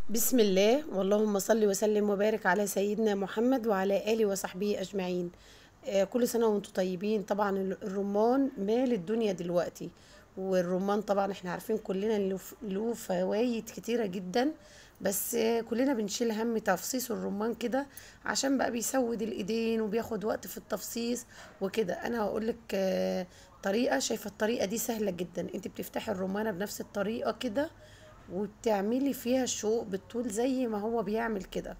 بسم الله واللهم صل وسلم وبارك على سيدنا محمد وعلى آله وصحبه أجمعين آه، كل سنة وانتم طيبين طبعا ال- الرمان مال الدنيا دلوقتي والرمان طبعا احنا عارفين كلنا له ف- له فوايد كتيرة جدا بس آه، كلنا بنشيل هم تفصيص الرمان كده عشان بقى بيسود الايدين وبياخد وقت في التفصيص وكده انا هقولك آه، طريقة شايفة الطريقة دي سهلة جدا انت بتفتحي الرمانة بنفس الطريقة كده وبتعملي فيها الشوق بالطول زي ما هو بيعمل كده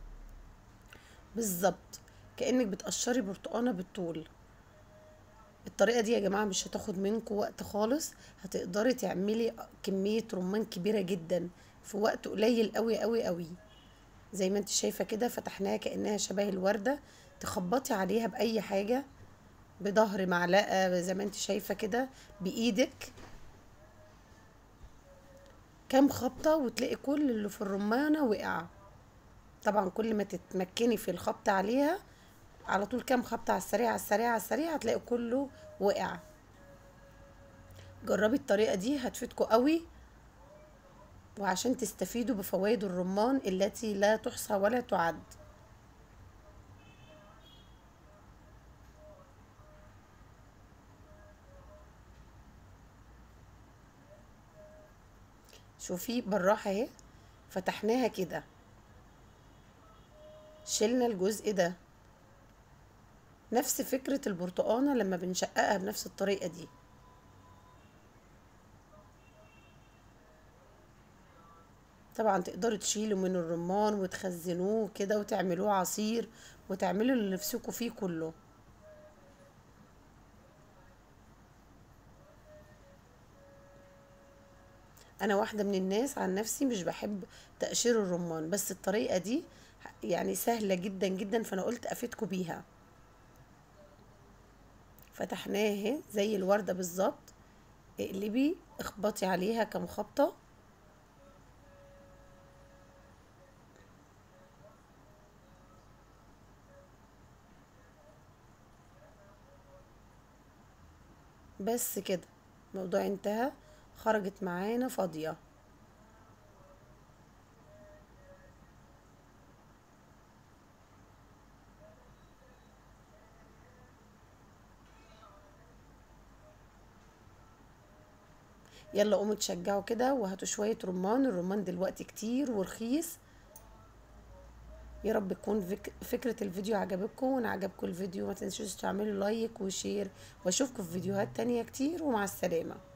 بالظبط كأنك بتقشري برتقانة بالطول الطريقة دي يا جماعة مش هتاخد منكم وقت خالص هتقدري تعملي كمية رمان كبيرة جدا في وقت قليل قوي قوي قوي زي ما انت شايفة كده فتحناها كأنها شبه الوردة تخبطي عليها بأي حاجة بظهر معلقة زي ما انت شايفة كده بإيدك كام خبطة وتلاقي كل اللي في الرمانة وقع طبعا كل ما تتمكني في الخبط عليها على طول كام خبطة على السريع على السريع على السريع هتلاقي كله وقع جربي الطريقة دي هتفيدكوا قوي وعشان تستفيدوا بفوائد الرمان التي لا تحصى ولا تعد شوفي بالراحة اهي فتحناها كده شلنا الجزء ده نفس فكرة البرتقانة لما بنشققها بنفس الطريقة دي طبعا تقدروا تشيلوا من الرمان وتخزنوه كده وتعملوه عصير وتعملوا اللي نفسكوا فيه كله انا واحدة من الناس عن نفسي مش بحب تقشير الرمان بس الطريقة دي يعني سهلة جدا جدا فانا قلت افيدكوا بيها فتحناها اهي زي الوردة بالظبط اقلبي اخبطي عليها كام خبطة بس كده الموضوع انتهى خرجت معانا فاضية يلا قوموا تشجعوا كده وهاتوا شوية رمان الرمان دلوقتي كتير ورخيص يا رب تكون فك... فكرة الفيديو عجبتكم وان عجبكم الفيديو ما تنسوش تعملوا لايك وشير واشوفكم في فيديوهات تانية كتير ومع السلامة